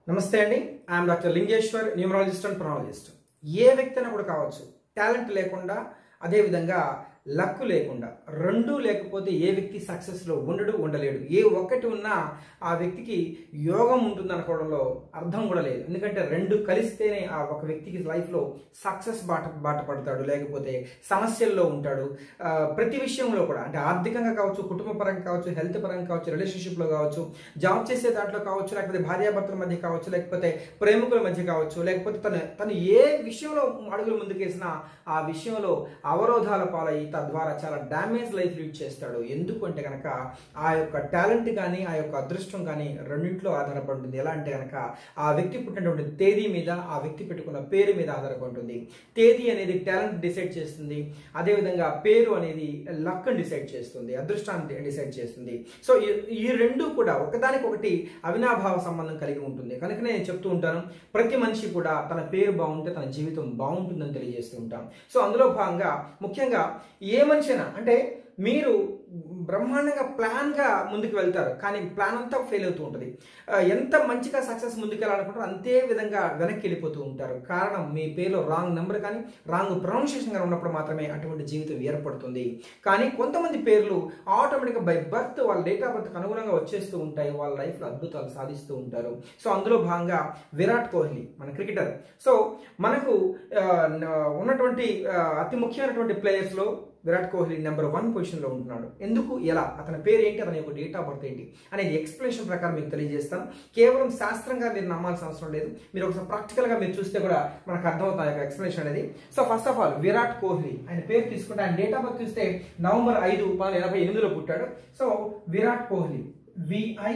నమస్తే అండి I'm doctor Lingeshwar numerologist and pronologist ఏ వ్యక్తి అయినా కూడా కావచ్చు టాలెంట్ లేకుండా అదేవిధంగా లక్ లేకుండా రెండూ లేకపోతే ఏ వ్యక్తి సక్సెస్లో ఉండడు ఉండలేడు ఏ ఒక్కటి ఉన్నా ఆ వ్యక్తికి యోగం ఉంటుంది అనుకోవడంలో అర్థం కూడా లేదు ఎందుకంటే రెండు కలిస్తేనే ఆ ఒక వ్యక్తికి లైఫ్లో సక్సెస్ బాట బాట పడతాడు లేకపోతే సమస్యల్లో ఉంటాడు ఆ, ప్రతి విషయంలో కూడా అంటే ఆర్థికంగా కావచ్చు కుటుంబ పరంగా కావచ్చు హెల్త్ పరంగా కావచ్చు రిలేషన్షిప్లో కావచ్చు జాబ్ చేసే దాంట్లో కావచ్చు లేకపోతే భార్యాభర్తల మధ్య కావచ్చు లేకపోతే ప్రేమికుల మధ్య కావచ్చు లేకపోతే తను తను ఏ విషయంలో అడుగులు ముందుకేసినా ఆ విషయంలో అవరోధాల పాలయ్యి తద్వారా చాలా డ్యామేజ్ లైఫ్ లీడ్ చేస్తాడు ఎందుకు అంటే కనుక ఆ యొక్క టాలెంట్ కానీ ఆ యొక్క అదృష్టం కానీ రెండింటిలో ఆధారపడి ఉంటుంది ఎలా అంటే కనుక ఆ వ్యక్తి పుట్టినటువంటి తేదీ మీద ఆ వ్యక్తి పెట్టుకున్న పేరు మీద ఆధారపడి ఉంటుంది తేదీ అనేది టాలెంట్ డిసైడ్ చేస్తుంది అదేవిధంగా పేరు అనేది లక్ డిసైడ్ చేస్తుంది అదృష్టాన్ని డిసైడ్ చేస్తుంది సో ఈ- ఈ రెండు కూడా ఒకదానికొకటి అవినాభావ సంబంధం కలిగి ఉంటుంది కనుక నేను చెప్తూ ఉంటాను ప్రతి మనిషి కూడా తన పేరు బాగుంటే తన జీవితం బాగుంటుందని తెలియజేస్తూ ఉంటాం సో అందులో భాగంగా ముఖ్యంగా ఏ మనిషి అయినా అంటే మీరు బ్రహ్మాండంగా ప్లాన్గా ముందుకు వెళ్తారు కానీ ప్లాన్ అంతా ఫెయిల్ అవుతూ ఉంటుంది ఆ, ఎంత మంచిగా సక్సెస్ ముందుకు వెళ్ళాలనుకుంటారో అంతే విధంగా వెనక్కి వెళ్ళిపోతూ ఉంటారు కారణం మీ పేరులో రాంగ్ నెంబర్ కానీ రాంగ్ ప్రొనౌన్సియేషన్ కానీ ఉన్నప్పుడు మాత్రమే అటువంటి జీవితం ఏర్పడుతుంది కానీ కొంతమంది పేర్లు ఆటోమేటిక్గా బై బర్త్ వాళ్ళ డేట్ ఆఫ్ బర్త్కి అనుగుణంగా వచ్చేస్తూ ఉంటాయి వాళ్ళ లైఫ్లో అద్భుతాలు సాధిస్తూ ఉంటారు సో అందులో భాగంగా విరాట్ కోహ్లీ మన క్రికెటర్ సో మనకు ఆ, న- ఉన్నటువంటి ఆ, అతి ముఖ్యమైనటువంటి ప్లేయర్స్లో విరాట్ కోహ్లీ నెంబర్ వన్ పొజిషన్లో ఉంటున్నాడు ఎందుకు ఎలా అతని పేరు ఏంటి అతని యొక్క డేట్ ఆఫ్ బర్త్ ఏంటి అనేది ఎక్స్ప్లెనేషన్ ప్రకారం మీకు తెలియజేస్తాను కేవలం శాస్త్రంగా మీరు నమ్మాల్సిన అవసరం లేదు మీరు ఒకసారి ప్రాక్టికల్గా మీరు చూస్తే కూడా మనకు అర్థమవుతుంది ఆ యొక్క ఎక్స్ప్లెనేషన్ అనేది so first of all Virat Kohli ఆయన పేరు తీసుకుంటే ఆయన డేట్ ఆఫ్ బర్త్ చూస్తే నవంబర్ ఐదు పంతొమ్మిది ఎనభై ఎనిమిదిలో పుట్టాడు so Virat Kohli V I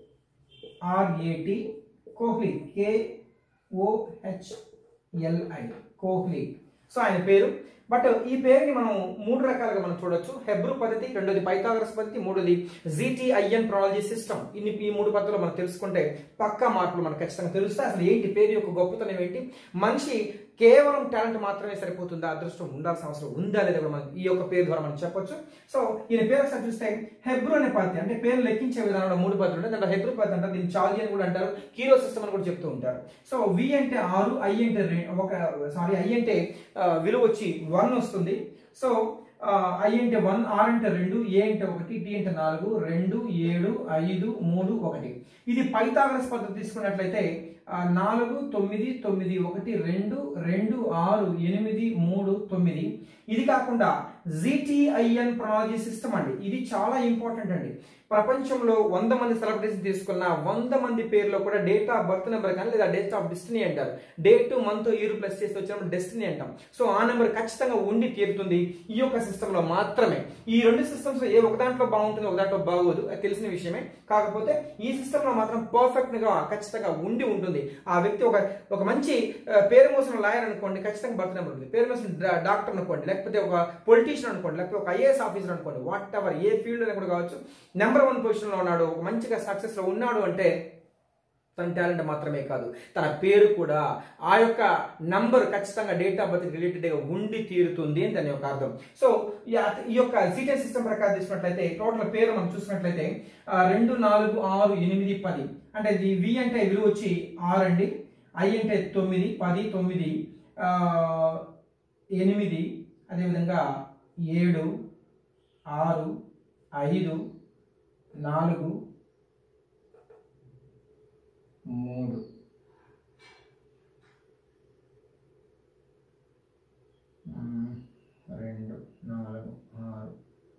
R A T Kohli K O H L I Kohli so ఆయన పేరు బట్ ఈ పేరుని మనం మూడు రకాలుగా మనం చూడొచ్చు హెబ్రూ పద్ధతి రెండోది పైథాగరస్ పద్ధతి మూడోది జీటీఐఎన్ ప్రొనాలజీ సిస్టమ్ ఇన్ని ఈ మూడు పద్ధతులు మనం తెలుసుకుంటే పక్కా మార్పులు మనకు ఖచ్చితంగా తెలుస్తాయి అసలు ఏంటి పేరు యొక్క గొప్పతనం ఏంటి మనిషి కేవలం టాలెంట్ మాత్రమే సరిపోతుందా అదృష్టం ఉండాల్సిన అవసరం ఉందా లేదా కూడా మనం ఈ యొక్క పేరు ద్వారా మనం చెప్పొచ్చు సో ఈయన పేరు ఒకసారి చూస్తే హెబ్రూ అనే పద్ధతి అంటే పేరు లెక్కించే విధానంలో మూడు పద్ధతులు ఉంటాయి దాంట్లో హెబ్రూ పద్ధతి అంటారు దీన్ని చాలి అని కూడా అంటారు కీరో సిస్టమ్ అని కూడా చెప్తూ ఉంటారు సో వి అంటే ఆరు ఐ అంటే రె- ఒక సారీ ఐ అంటే ఆ, విలువ వచ్చి వన్ వస్తుంది సో ఐ అంటే వన్ ఆర్ అంటే రెండు ఏ అంటే ఒకటి టీ అంటే నాలుగు రెండు ఏడు ఐదు మూడు ఒకటి ఇది పైథాగరస్ పద్ధతి తీసుకున్నట్లయితే ఆ, నాలుగు తొమ్మిది తొమ్మిది ఒకటి రెండు రెండు ఆరు ఎనిమిది మూడు తొమ్మిది ఇది కాకుండా జీటీఐఎన్ ప్రొనాలజీ సిస్టమ్ అండి ఇది చాలా ఇంపార్టెంట్ అండి ప్రపంచంలో వంద మంది సెలబ్రిటీస్ తీసుకున్న వంద మంది పేర్లో కూడా డేట్ ఆఫ్ బర్త్ నెంబర్ కానీ లేదా డేట్ ఆఫ్ డెస్టినీ అంటారు డేట్ మంత్ ఇయర్ ప్లస్ చేసి వచ్చినప్పుడు డెస్టినీ అంటాం సో ఆ నెంబర్ ఖచ్చితంగా ఉండి తీరుతుంది ఈ యొక్క సిస్టమ్ లో మాత్రమే ఈ రెండు సిస్టమ్స్ ఏ ఒక దాంట్లో బాగుంటుంది ఒక దాంట్లో బాగోదు అది తెలిసిన విషయమే కాకపోతే ఈ సిస్టమ్ లో మాత్రం పర్ఫెక్ట్ గా ఖచ్చితంగా ఉండి ఉంటుంది ఆ వ్యక్తి ఒక ఒక మంచి ఆ, పేరు మోసిన లాయర్ అనుకోండి ఖచ్చితంగా బర్త్ నెంబర్ ఉంది పేరు మోసిన డా- డాక్టర్ అనుకోండి లేకపోతే ఒక పొలిటీషియన్ అనుకోండి లేకపోతే ఒక ఐఏఎస్ ఆఫీసర్ అనుకోండి వాట్ ఎవర్ ఏ ఫీల్డ్ అయినా కూడా కావచ్చు నెంబర్ వన్ పొజిషన్ లో ఉన్నాడు ఒక మంచిగా సక్సెస్ లో ఉన్నాడు అంటే తన టాలెంట్ మాత్రమే కాదు తన పేరు కూడా ఆ యొక్క నంబర్ ఖచ్చితంగా డేట్ ఆఫ్ బర్త్ రిలేటెడ్ గా ఉండి తీరుతుంది అని దాని యొక్క అర్థం సో ఈ ఆ- ఈ యొక్క సీటెల్ సిస్టమ్ ప్రకారం తీసుకున్నట్లయితే టోటల్ పేరు మనం చూసినట్లయితే ఆ, రెండు నాలుగు ఆరు ఎనిమిది పది అంటే ఇది వి అంటే విలువ వచ్చి ఆరు అండి ఐ అంటే తొమ్మిది పది తొమ్మిది ఆ, ఎనిమిది అదేవిధంగా ఏడు ఆరు ఐదు నాలుగు మూడు మ్మ్. రెండు నాలుగు ఆరు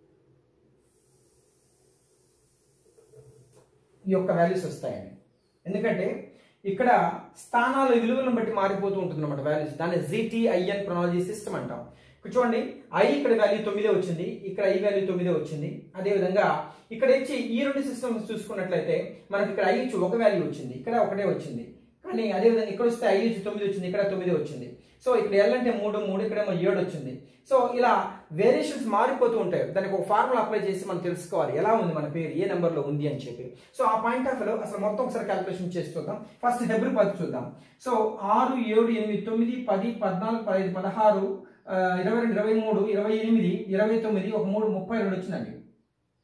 ఈ యొక్క వాల్యూస్ వస్తాయండి ఎందుకంటే ఇక్కడ స్థానాల విలువలను బట్టి మారిపోతూ ఉంటుంది అనమాట వాల్యూస్ దాన్ని జీటీఐఎన్ ప్రొనాలజీ సిస్టమ్ అంటాం ఇక్కడ చూడండి ఐ ఇక్కడ వాల్యూ తొమ్మిదే వచ్చింది ఇక్కడ ఐ వాల్యూ తొమ్మిదే వచ్చింది అదే విధంగా ఇక్కడ ఇచ్చి ఈ రెండు సిస్టమ్స్ చూసుకున్నట్లయితే మనకి ఇక్కడ ఐ ఇచ్చి ఒక వాల్యూ వచ్చింది ఇక్కడ ఒకటే వచ్చింది కానీ అదే విధంగా ఇక్కడ వస్తే ఐ ఇచ్చి తొమ్మిది వచ్చింది ఇక్కడ తొమ్మిది వచ్చింది సో ఇక్కడ ఎల్ అంటే మూడు మూడు ఇక్కడేమో ఏడు వచ్చింది సో ఇలా వేరియేషన్స్ మారిపోతూ ఉంటాయి దానికి ఒక ఫార్ములా అప్లై చేసి మనం తెలుసుకోవాలి ఎలా ఉంది మన పేరు ఏ నెంబర్లో ఉంది అని చెప్పి సో ఆ పాయింట్ ఆఫ్ లో అసలు మొత్తం ఒకసారి క్యాల్కులేషన్ చేసి చూద్దాం ఫస్ట్ హెబ్రి పద్ధతి చూద్దాం సో ఆరు ఏడు ఎనిమిది తొమ్మిది పది పద్నాలుగు పదిహేను పదహారు ఆ, ఇరవై రెండు ఇరవై మూడు ఇరవై ఎనిమిది ఇరవై తొమ్మిది ఒక మూడు ముప్పై రెండు వచ్చిందండి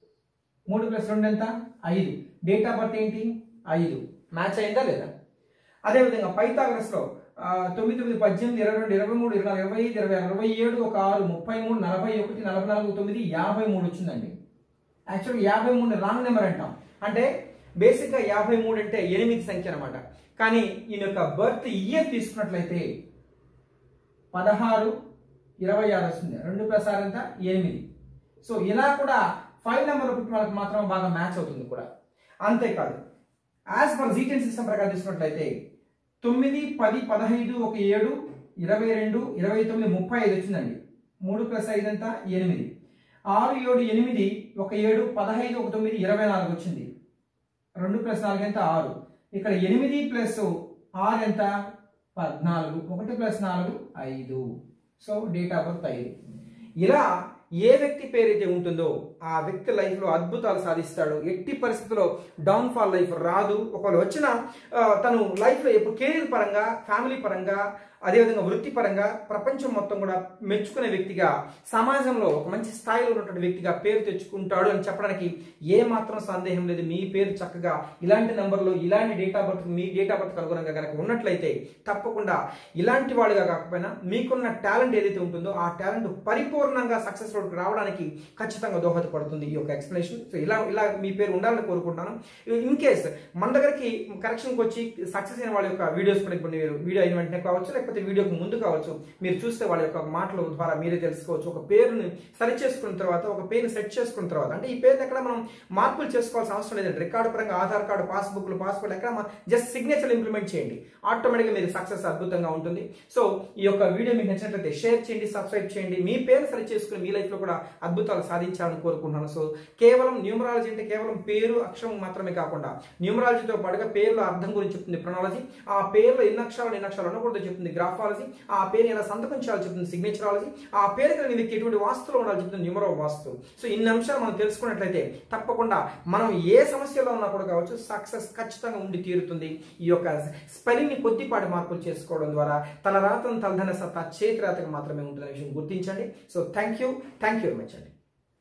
మూడు ప్లస్ రెండు ఎంత ఐదు డేట్ ఆఫ్ బర్త్ ఏంటి ఐదు మ్యాచ్ అయిందా లేదా అదేవిధంగా పైథాగరస్లో ఆ, తొమ్మిది తొమ్మిది పద్దెనిమిది ఇరవై రెండు ఇరవై మూడు ఇరవై నాలుగు ఇరవై ఐదు ఇరవై ఆరు, ఇరవై ఏడు ఒక ఆరు ముప్పై మూడు నలభై ఒకటి నలభై నాలుగు తొమ్మిది యాభై మూడు వచ్చిందండి యాక్చువల్గా యాభై మూడు రాంగ్ నెంబర్ అంటాం అంటే బేసిక్గా యాభై మూడు అంటే ఎనిమిది సంఖ్య అనమాట కానీ ఈయన యొక్క బర్త్ ఇయర్ తీసుకున్నట్లయితే పదహారు ఇరవై ఆరు వస్తుంది రెండు ప్లస్ ఆరు ఎంత ఎనిమిది సో ఇలా కూడా ఫైవ్ నెంబర్ పుట్టిన వాళ్ళకి మాత్రం బాగా మ్యాచ్ అవుతుంది కూడా అంతేకాదు యాజ్ పర్ జీటెన్ సిస్టమ్ ప్రకారం తీసుకున్నట్లయితే తొమ్మిది పది పదహైదు ఒక ఏడు ఇరవై రెండు ఇరవై తొమ్మిది ముప్పై ఐదు వచ్చిందండి మూడు ప్లస్ ఐదు ఎంత ఎనిమిది ఆరు ఏడు ఎనిమిది ఒక ఏడు పదహైదు ఒక తొమ్మిది ఇరవై నాలుగు వచ్చింది రెండు ప్లస్ నాలుగు ఎంత ఆరు ఇక్కడ ఎనిమిది ప్లస్ ఆరు ఎంత పద్నాలుగు ఒకటి ప్లస్ నాలుగు ఐదు సో డేట్ ఆఫ్ బర్త్ ఐదు ఇలా ఏ వ్యక్తి పేరైతే ఉంటుందో ఆ వ్యక్తి లైఫ్లో అద్భుతాలు సాధిస్తాడు ఎట్టి పరిస్థితుల్లో డౌన్ఫాల్ లైఫ్ రాదు ఒకవేళ వచ్చిన ఆ, తను లైఫ్లో ఎప్పుడు కెరీర్ పరంగా ఫ్యామిలీ పరంగా అదేవిధంగా వృత్తిపరంగా ప్రపంచం మొత్తం కూడా మెచ్చుకునే వ్యక్తిగా సమాజంలో ఒక మంచి స్థాయిలో ఉన్నటువంటి వ్యక్తిగా పేరు తెచ్చుకుంటాడు అని చెప్పడానికి ఏ మాత్రం సందేహం లేదు మీ పేరు చక్కగా ఇలాంటి నంబర్లో ఇలాంటి డేట్ ఆఫ్ బర్త్ మీ డేట్ ఆఫ్ బర్త్ అనుగుణంగా కనుక ఉన్నట్లయితే తప్పకుండా ఇలాంటి వాడుగా కాకపోయినా మీకున్న టాలెంట్ ఏదైతే ఉంటుందో ఆ టాలెంట్ పరిపూర్ణంగా సక్సెస్ రోడ్కి రావడానికి ఖచ్చితంగా దోహదపడుతుంది ఈ యొక్క ఎక్స్ప్లెనేషన్ సో ఇలా ఇలా మీ పేరు ఉండాలని కోరుకుంటున్నాను ఇన్ కేస్ మన దగ్గరికి కరెక్షన్కి వచ్చి సక్సెస్ అయిన వాళ్ళ యొక్క వీడియోస్ కూడా ఇప్పుడు మీరు వీడియో అయిన వెంటనే కావచ్చు లేకపోతే వీడియోకి ముందు కావచ్చు మీరు చూస్తే వాళ్ళ యొక్క మాటల ద్వారా మీరే తెలుసుకోవచ్చు ఒక పేరుని సరి చేసుకున్న తర్వాత ఒక పేరుని సెట్ చేసుకున్న తర్వాత అంటే ఈ పేరుని ఎక్కడ మనం మార్పులు చేసుకోవాల్సిన అవసరం లేదండి రికార్డు పరంగా ఆధార్ కార్డు పాస్బుక్లు పాస్పోర్ట్ ఎక్కడ జస్ట్ సిగ్నేచర్ ఇంప్లిమెంట్ చేయండి ఆటోమేటిక్గా మీరు సక్సెస్ అద్భుతంగా ఉంటుంది సో ఈ యొక్క వీడియో మీకు నచ్చినట్లయితే షేర్ చేయండి సబ్స్క్రైబ్ చేయండి మీ పేరు సరి చేసుకుని మీ లైఫ్లో కూడా అద్భుతాలు సాధించాలని కోరుకుంటున్నాను సో కేవలం న్యూమరాలజీ అంటే కేవలం పేరు అక్షరం మాత్రమే కాకుండా న్యూమరాలజీతో పాటుగా పేర్ల అర్థం గురించి చెప్తుంది ప్రొనాలజీ ఆ పేర్లో ఎన్ని అక్షరాలు ఎన్ని అక్షరాలు అనకూడదు చెప్తుంది గ్రాఫాలజీ ఆ పేరు ఎలా సంతకం చేయాలో చెప్తుంది సిగ్నేచరాలజీ ఆ పేరు కలిగిన వ్యక్తి ఎటువంటి వాస్తులో ఉండాలి చెప్తుంది న్యూమరో వాస్తు సో ఇన్ని అంశాలు మనం తెలుసుకున్నట్లయితే తప్పకుండా మనం ఏ సమస్యలో ఉన్నా కూడా కావచ్చు సక్సెస్ ఖచ్చితంగా ఉండి తీరుతుంది ఈ యొక్క స్పెల్లింగ్ ని కొద్దిపాటి మార్పులు చేసుకోవడం ద్వారా తన రాతను తలదన సత్తా చేతి రాతకు మాత్రమే ఉంటుందనే విషయం గుర్తించండి so thank you thank you very much అండి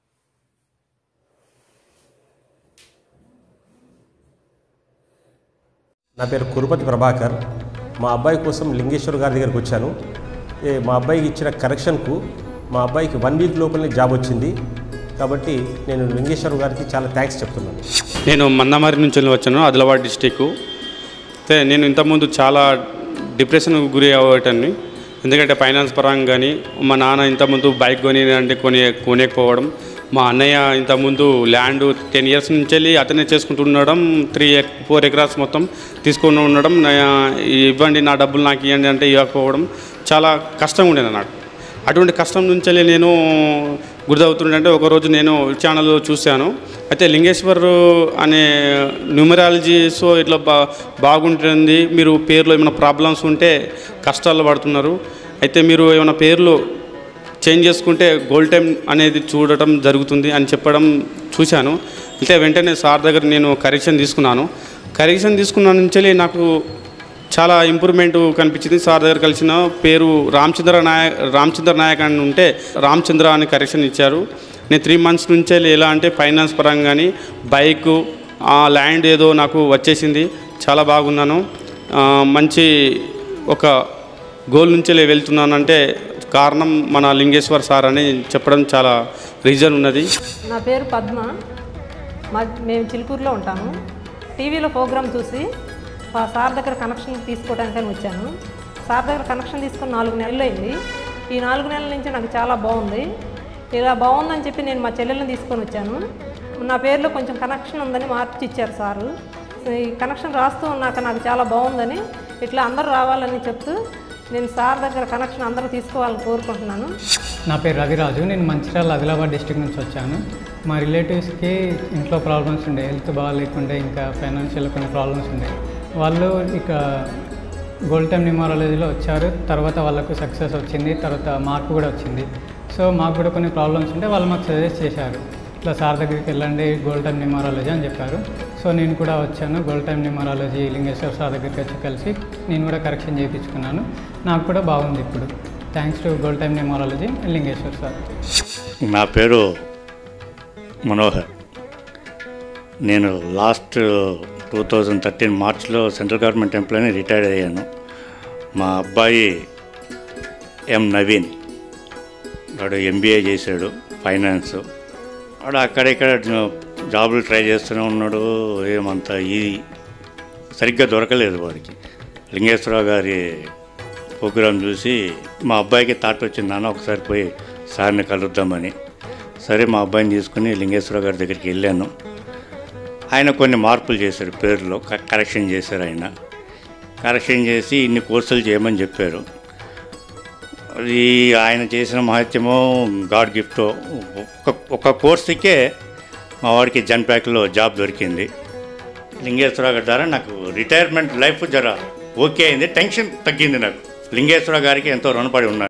నా పేరు కురుపతి ప్రభాకర్ మా అబ్బాయి కోసం లింగేశ్వర్ గారి దగ్గరికి వచ్చాను ఏ మా అబ్బాయికి ఇచ్చిన కరెక్షన్కు మా అబ్బాయికి వన్ వీక్ లోపలనే జాబ్ వచ్చింది కాబట్టి నేను లింగేశ్వర్ గారికి చాలా థ్యాంక్స్ చెప్తున్నాను నేను మందమారి నుంచి వెళ్ళి వచ్చాను ఆదిలాబాద్ డిస్టిక్ అయితే నేను ఇంతకుముందు చాలా డిప్రెషన్ గురి అవ్వటాన్ని ఎందుకంటే ఫైనాన్స్ పరంగా కానీ మా నాన్న ఇంతకుముందు బైక్ కొని అంటే కొని కొనేకపోవడం మా అన్నయ్య ఇంతకుముందు ల్యాండ్ టెన్ ఇయర్స్ నుంచి వెళ్ళి అతనే చేసుకుంటూ ఉండడం త్రీ ఫోర్ ఎకరాస్ మొత్తం తీసుకొని ఉండడం నా- ఇవ్వండి నా డబ్బులు నాకు ఇవ్వండి అంటే ఇవ్వకపోవడం చాలా కష్టంగా ఉండేది నాకు అటువంటి కష్టం నుంచి వెళ్ళి నేను గుర్తవుతుండే ఒకరోజు నేను ఛానల్లో చూశాను అయితే లింగేశ్వర్ అనే న్యూమరాలజీ సో ఇట్లా బా బాగుంటుంది మీరు పేర్లో ఏమైనా ప్రాబ్లమ్స్ ఉంటే కష్టాలు పడుతున్నారు అయితే మీరు ఏమైనా పేర్లు చేంజ్ చేసుకుంటే గోల్డ్ టైం అనేది చూడటం జరుగుతుంది అని చెప్పడం చూశాను అయితే వెంటనే సార్ దగ్గర నేను కరెక్షన్ తీసుకున్నాను కరెక్షన్ తీసుకున్న నుంచి నాకు చాలా ఇంప్రూవ్మెంట్ కనిపించింది సార్ దగ్గర కలిసిన పేరు రామచంద్ర నాయక్ రామచంద్ర నాయక్ అని ఉంటే రామచంద్ర అని కరెక్షన్ ఇచ్చారు నేను త్రీ మంత్స్ నుంచే ఎలా అంటే ఫైనాన్స్ పరంగా కానీ బైక్ ఆ ల్యాండ్ ఏదో నాకు వచ్చేసింది చాలా బాగున్నాను ఆ, మంచి ఒక గోల్ నుంచి వెళ్తున్నానంటే కారణం మన లింగేశ్వర్ సార్ అని చెప్పడం చాలా రీజన్ ఉన్నది నా పేరు పద్మ మా మేము చిలుకూరులో ఉంటాము టీవీలో ప్రోగ్రామ్ చూసి మా సార్ దగ్గర కనెక్షన్ తీసుకోవడానికని వచ్చాను సార్ దగ్గర కనెక్షన్ తీసుకుని నాలుగు నెలలు అయింది ఈ నాలుగు నెలల నుంచి నాకు చాలా బాగుంది ఇలా బాగుందని చెప్పి నేను మా చెల్లెల్ని తీసుకొని వచ్చాను నా పేరులో కొంచెం కనెక్షన్ ఉందని మార్చి ఇచ్చారు సారు ఈ కనెక్షన్ రాస్తూ ఉన్నాక నాకు చాలా బాగుందని ఇట్లా అందరూ రావాలని చెప్తూ నేను సార్ దగ్గర కనెక్షన్ అందరూ తీసుకోవాలని కోరుకుంటున్నాను నా పేరు రవిరాజు నేను మంచిర్యాల ఆదిలాబాద్ డిస్టిక్ నుంచి వచ్చాను మా రిలేటివ్స్కి ఇంట్లో ప్రాబ్లమ్స్ ఉండే హెల్త్ బాగాలేకుండే ఇంకా ఫైనాన్షియల్ కొన్ని ప్రాబ్లమ్స్ ఉండే వాళ్ళు ఇక గోల్డ్ టైమ్ న్యూమరాలజీలో వచ్చారు తర్వాత వాళ్ళకు సక్సెస్ వచ్చింది తర్వాత మార్పు కూడా వచ్చింది సో మాకు కూడా కొన్ని ప్రాబ్లమ్స్ ఉంటే వాళ్ళు మాకు సజెస్ట్ చేశారు ఇట్లా సార్ దగ్గరికి వెళ్ళండి గోల్డ్ టైమ్ న్యూమరాలజీ అని చెప్పారు సో నేను కూడా వచ్చాను gold time numerology Lingeshwara sir దగ్గరికి వచ్చి కలిసి నేను కూడా కరెక్షన్ చేయించుకున్నాను నాకు కూడా బాగుంది ఇప్పుడు thanks to gold time numerology Lingeshwar sir నా పేరు మనోహర్ నేను లాస్ట్ టూ థౌజండ్ థర్టీన్ మార్చ్లో సెంట్రల్ గవర్నమెంట్ ఎంప్లాయీని రిటైర్డ్ అయ్యాను మా అబ్బాయి ఎం నవీన్ వాడు ఎంబీఏ చేశాడు ఫైనాన్స్ వాడు అక్కడ ఇక్కడ జా- జాబులు ట్రై చేస్తూనే ఉన్నాడు ఏమంత ఈ సరిగ్గా దొరకలేదు వాడికి లింగేశ్వరరావు గారి ప్రోగ్రాం చూసి మా అబ్బాయికి థాట్ వచ్చింది నాన్న ఒకసారి పోయి సార్ని కలుద్దామని సరే మా అబ్బాయిని తీసుకుని లింగేశ్వరరావు గారి దగ్గరికి వెళ్ళాను ఆయన కొన్ని మార్పులు చేశారు పేరులో క- కరెక్షన్ చేశారు ఆయన కరెక్షన్ చేసి ఇన్ని కోర్సులు చేయమని చెప్పారు అది ఆయన చేసిన మహత్యమో గాడ్ గిఫ్ట్ ఒక ఒక కోర్సుకే మా వాడికి జన్ ప్యాక్లో జాబ్ దొరికింది లింగేశ్వరరావు గారి ద్వారా నాకు రిటైర్మెంట్ లైఫ్ జర ఓకే అయింది టెన్షన్ తగ్గింది నాకు లింగేశ్వరరావు గారికి ఎంతో రుణపడి ఉన్నాను